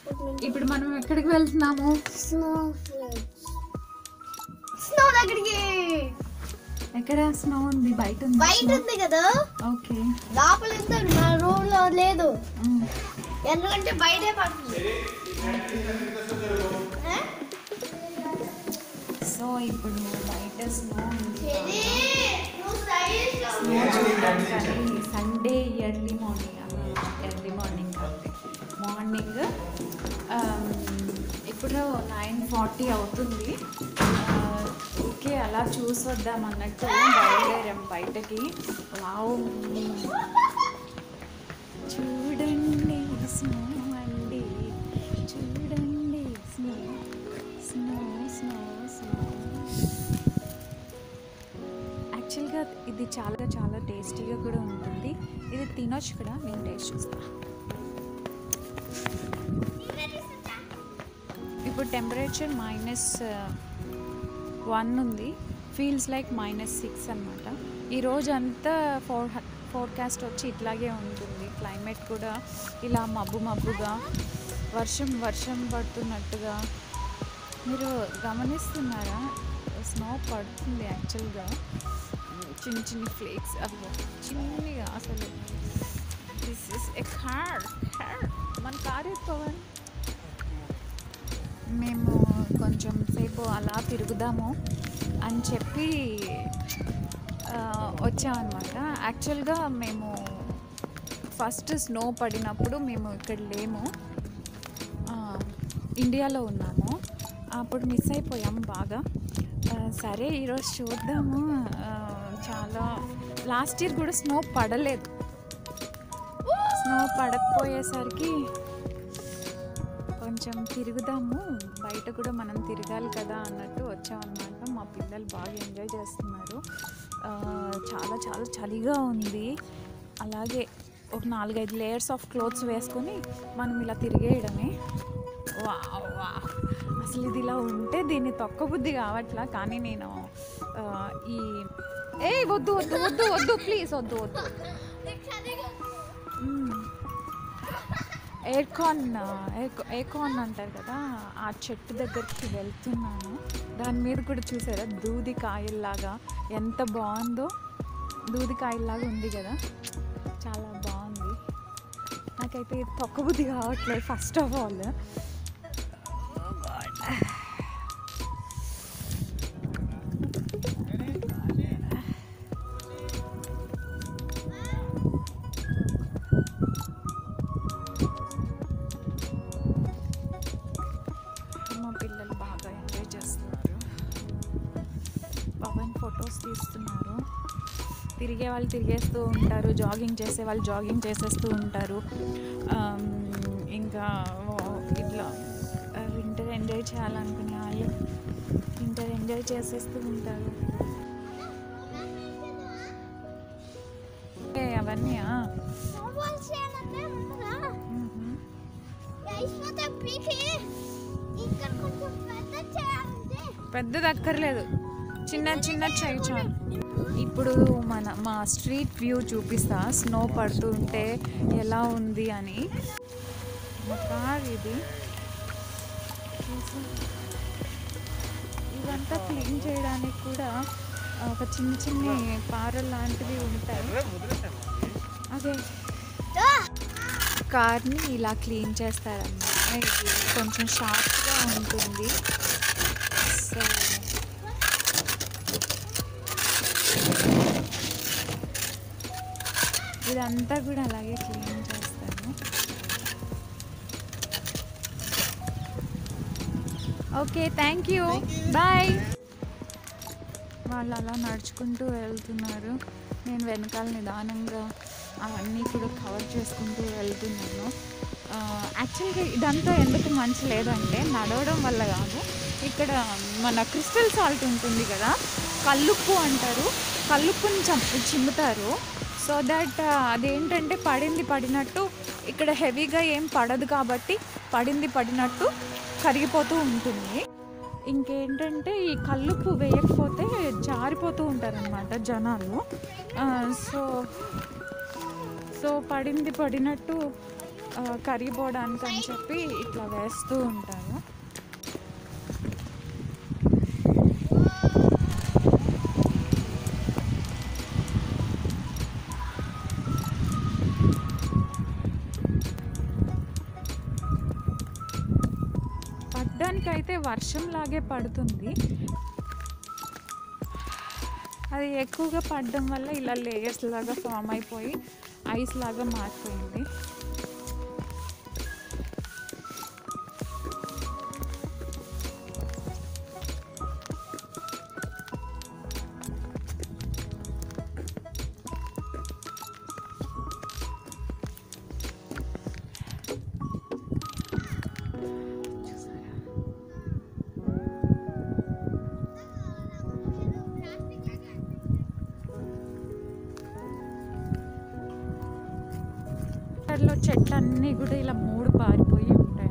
ఇప్పుడు మనం ఎక్కడికి వెళ్తున్నాము స్నో ఫ్లేక్స్ స్నో దగ్గరికి ఎక్కడ స్నో ఉంది బయట ఉంది బయట ఉంది కదా ఓకే లోపల ఉంది మన రూమ్ లో లేదు ఎందుకంటే బయటే పడుతుంది ఏ? సో ఇప్పుడు బయట స్నో ఉంది చెరి, నువ్వు సైడ్ లో స్నో చూడడానికి Sunday early morning early morning కాబట్టి మార్నింగ్ ఇప్పుడు నైన్ ఫార్టీ అవుతుంది ఓకే అలా చూసి వద్దాం అన్నట్టు బయలుదేరాం బయటకి వావ్ చూడండి స్నో అండి చూడండి స్నో స్నో స్నో స్నో యాక్చువల్గా ఇది చాలా చాలా టేస్టీగా కూడా ఉంటుంది ఇది తినొచ్చు కూడా నేను టేస్ట్ చూస్తా ఇప్పుడు టెంపరేచర్ మైనస్ వన్ ఉంది ఫీల్స్ లైక్ మైనస్ సిక్స్ అనమాట ఈరోజు అంతా ఫోర్ ఫోర్కాస్ట్ వచ్చి ఇట్లాగే ఉంటుంది క్లైమేట్ కూడా ఇలా మబ్బు మబ్బుగా వర్షం వర్షం పడుతున్నట్టుగా మీరు గమనిస్తున్నారా స్నో పడుతుంది యాక్చువల్గా చిన్న చిన్న ఫ్లేక్స్ అవ్వ చిన్నగా అసలు this is a car car మన కార్ ఎత్తుకోవాలి మేము కొంచెం సేపు అలా తిరుగుదాము అని చెప్పి ఆ, వచ్చామన్నమాట యాక్చువల్గా మేము ఫస్ట్ స్నో పడినప్పుడు మేము ఇక్కడ లేము ఆ, ఇండియాలో ఉన్నాము అప్పుడు మిస్ అయిపోయాము బాగా ఆ, సరే ఈరోజు చూద్దాము ఆ, చాలా లాస్ట్ ఇయర్ కూడా స్నో పడలేదు స్నో పడకపోయేసరికి కొంచెం తిరుగుదాము బయట కూడా మనం తిరగాలి కదా అన్నట్టు వచ్చామన్నమాట మా పిల్లలు బాగా ఎంజాయ్ చేస్తున్నారు ఆ, చాలా చాలా చలిగా ఉంది అలాగే ఒక నాలుగైదు లేయర్స్ ఆఫ్ క్లోత్స్ వేసుకొని మనం ఇలా తిరిగేయడమే వా వా అసలు ఇది ఇలా ఉంటే దీన్ని తొక్కబుద్ధి కావట్లా కానీ నేను ఆ, ఈ ఏ వద్దు వద్దు వద్దు వద్దు ప్లీజ్ వద్దు వద్దు ఎయిర్కాన్ ఎయిర్కాన్ అంటారు కదా ఆ చెట్టు దగ్గరికి వెళ్తున్నాను దాని మీద కూడా చూసారా దూది కాయల్లాగా ఎంత బాగుందో దూది కాయల్లాగా ఉంది కదా చాలా బాగుంది నాకైతే ఇది తొక్కబుద్ధి కావట్లేదు ఫస్ట్ ఆఫ్ ఆల్ మా పిల్లలు బాగా ఎంజాయ్ చేస్తున్నారు పవన్ ఫొటోస్ తీస్తున్నారు తిరిగే వాళ్ళు తిరిగేస్తూ ఉంటారు జాగింగ్ చేసే వాళ్ళు జాగింగ్ చేసేస్తూ ఉంటారు ఆమ్, ఇంకా ఓ- ఇట్లా వింటర్ ఎంజాయ్ చేయాలనుకునే వాళ్ళు వింటర్ ఎంజాయ్ చేసేస్తూ ఉంటారు ఏ, అవన్నీ ఆ. స్నోబాల్ చేయాలంటే ఉందా మ్మ్. అయిపోతే పీకి ఇక్కడ కొంచెం పెద్ద చేయాలంటే పెద్దది అక్కర్లేదు చిన్న చిన్న చేయి చాలు ఇప్పుడు మన మా స్ట్రీట్ వ్యూ చూపిస్తా స్నో పడుతుంటే ఎలా ఉంది అని మా కార్ ఇది చూసి ఇదంతా క్లీన్ చేయడానికి కూడా ఒక చిన్న చిన్న పారలు లాంటివి ఉంటాయి అదే కార్ని ఇలా క్లీన్ చేస్తారన్నమాట ఇది కొంచెం షార్ప్గా ఉంటుంది సో ఇదంతా కూడా అలాగే క్లీన్ చేస్తాను ఓకే థ్యాంక్ యూ బాయ్ వాళ్ళు అలా నడుచుకుంటూ వెళ్తున్నారు నేను వెనకాల నిదానంగా అవన్నీ కూడా కవర్ చేసుకుంటూ వెళ్తున్నాను యాక్చువల్గా ఇదంతా ఎందుకు మంచి లేదంటే నడవడం వల్ల కాదు ఇక్కడ మన క్రిస్టల్ సాల్ట్ ఉంటుంది కదా కల్లుప్పు అంటారు కల్లుప్పుని చం- చిమ్ముతారు సో దట్ అదేంటంటే పడింది పడినట్టు ఇక్కడ హెవీగా ఏం పడదు కాబట్టి పడింది పడినట్టు కరిగిపోతూ ఉంటుంది ఇంకేంటంటే ఈ కల్లుప్పు వేయకపోతే జారిపోతూ ఉంటారనమాట జనాలు ఆ, సో సో పడింది పడినట్టు ఆ, కరిగిపోవడానికి అని చెప్పి ఇట్లా వేస్తూ ఉంటారు పడ్డానికి అయితే వర్షం లాగే పడుతుంది అది ఎక్కువగా పడడం వల్ల ఇలా లేయర్స్ లాగా ఫామ్ అయిపోయి ఐస్ లాగా మారిపోయింది లో చెట్లన్నీ కూడా ఇలా మూడు పారిపోయి ఉంటాయి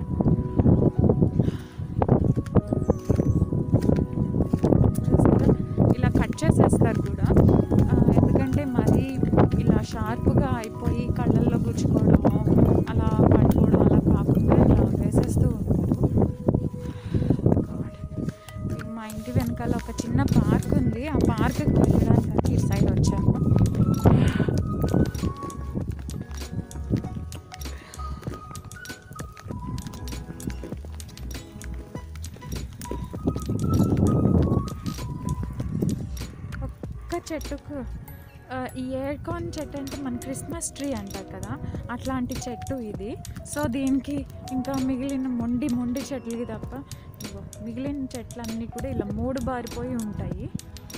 చూసారా? ఇలా కట్ చేసేస్తారు కూడా ఆ, ఎందుకంటే మరీ ఇలా షార్ప్గా అయిపోయి కళ్ళల్లో గుచ్చుకోవడము అలా పడిపోవడం అలా కాకుండా ఇలా వేసేస్తూ ఉంటారు God. మా ఇంటి వెనకాల ఒక చిన్న పార్క్ ఉంది ఆ పార్క్కి వెళ్ళడానికి ఇటు సైడ్ వచ్చాము ఒక్క చెట్టుకు ఆ, ఈ ఏర్కాన్ చెట్టు అంటే మన క్రిస్మస్ ట్రీ అంటారు కదా అట్లాంటి చెట్టు ఇది సో దీనికి ఇంకా మిగిలిన మొండి మొండి చెట్లకి తప్ప ఇదిగో మిగిలిన చెట్లన్నీ కూడా ఇలా మూడు బారిపోయి ఉంటాయి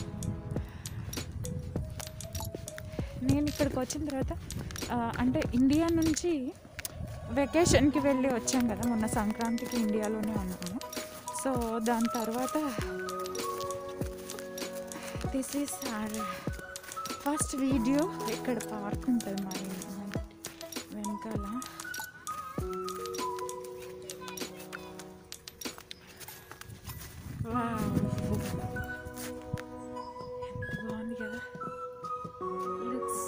నేను ఇక్కడికి వచ్చిన తర్వాత ఆ, అంటే ఇండియా నుంచి వెకేషన్కి వెళ్ళి వచ్చాం కదా మొన్న సంక్రాంతికి ఇండియాలోనే ఉన్నాము సో దాని తర్వాత this is our first video ఇక్కడ పార్క్ ఉంటుంది మా ఇంటి ముందు. వెనకాల Wow. ఎంత బాగుంది కదా లుక్స్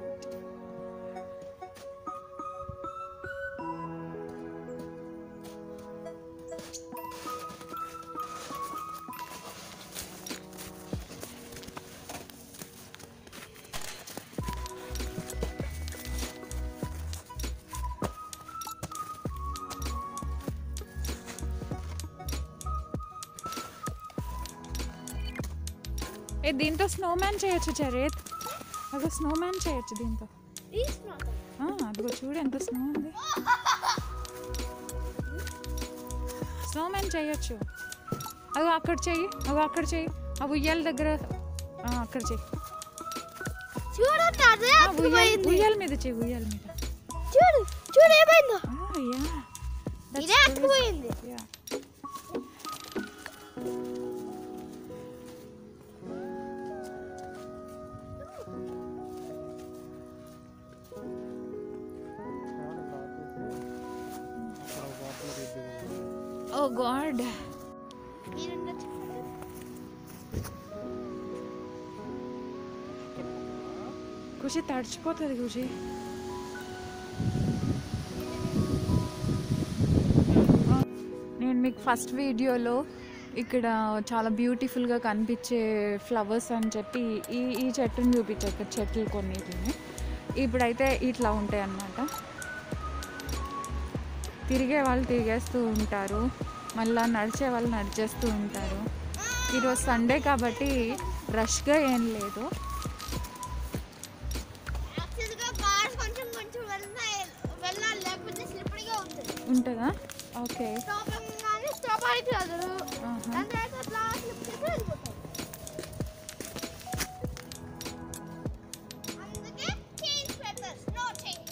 ఏ దీంతో స్నో మ్యాన్ చేయొచ్చు చరేత్ అదిగో స్నో మ్యాన్ చేయొచ్చు దీంతో తీసుకున్నా ఆ, అదిగో చూడు ఎంత స్నో ఉంది స్నో మ్యాన్ చేయొచ్చు అదిగో అక్కడ చెయ్యి అదిగో అక్కడ చెయ్యి ఆ ఉయ్యాల దగ్గర ఆ, అక్కడ చెయ్యి చూడండి అదే ఆ, ఉయ్యాల పోయింది ఉయ్యాల మీద చెయ్యి ఉయ్యాల మీద చూడు చూడు ఏమైందో ఆ, యా That's ఇదే crazy. అతుకుపోయింది Yeah. ఓ గాడ్ మీరున్న చెప్పండి ఖుషి తడిచిపోతుంది ఖుషి నేను మీకు ఫస్ట్ వీడియోలో ఇక్కడ చాలా బ్యూటిఫుల్గా కనిపించే ఫ్లవర్స్ అని చెప్పి ఈ ఈ చెట్టుని చూపించాను ఇక్కడ చెట్లు కొన్నిటిని ఇప్పుడైతే ఇట్లా ఉంటాయి అన్నమాట తిరిగే వాళ్ళు తిరిగేస్తూ ఉంటారు మళ్ళీ నడిచే వాళ్ళు నడిచేస్తూ ఉంటారు ఈరోజు సండే కాబట్టి రష్గా ఏం లేదు యాక్చువల్గా కార్ కొంచెం కొంచెం వెళ్తా వెళ్ళాలి లేకపోతే స్లిప్పరీగా ఉంటుంది ఉంటుందా ఓకే స్టాప్ అవ్వగానే స్టాప్ అవుతుంది ఆహా. దాని తర్వాత అట్లా స్లిప్ చేసి వెళ్ళిపోతాం అందుకే చైన్స్ పెడతారు స్నో చైన్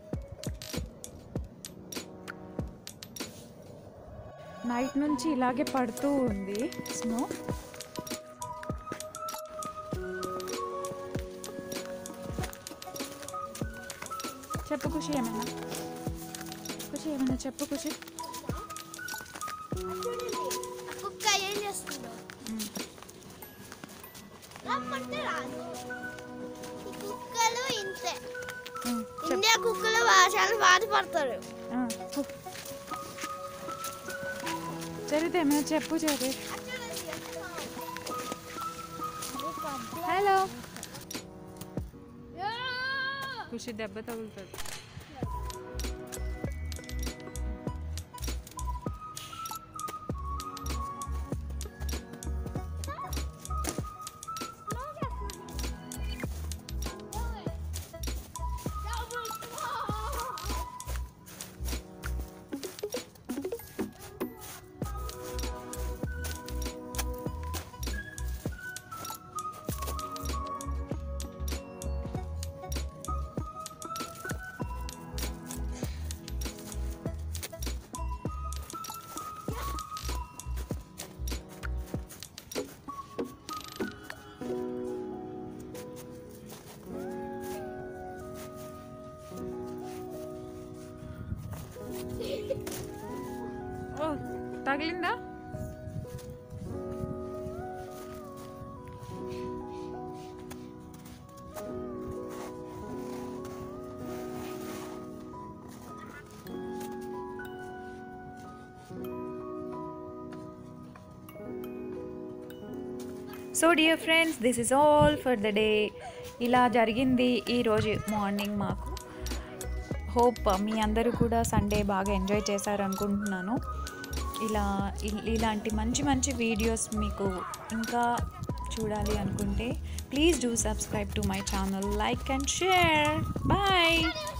నైట్ నుంచి ఇలాగే పడుతూ ఉంది స్నో చెప్పు ఖుషి ఏమైనా ఖుషి ఏమైనా చెప్పు ఖుషి కుక్క ఏం చేస్తుందో రమ్మంటే రాదు ఈ కుక్కలు ఇంతే ఉమ్, చెప్పు ఇండియా కుక్కలు చాలా బాధపడతారు ఆ, పో. చరిత ఏమైనా చెప్పు చరి హలో ఖుషి దెబ్బ తగులుతుంది ఓ తగిలిందా so dear friends this is all for the day ఇలా జరిగింది ఈరోజు మార్నింగ్ మాకు హోప్ మీ అందరూ కూడా సండే బాగా ఎంజాయ్ చేశారు అనుకుంటున్నాను ఇలా ఇ- ఇలాంటి మంచి మంచి వీడియోస్ మీకు ఇంకా చూడాలి అనుకుంటే please do subscribe to my channel like and share bye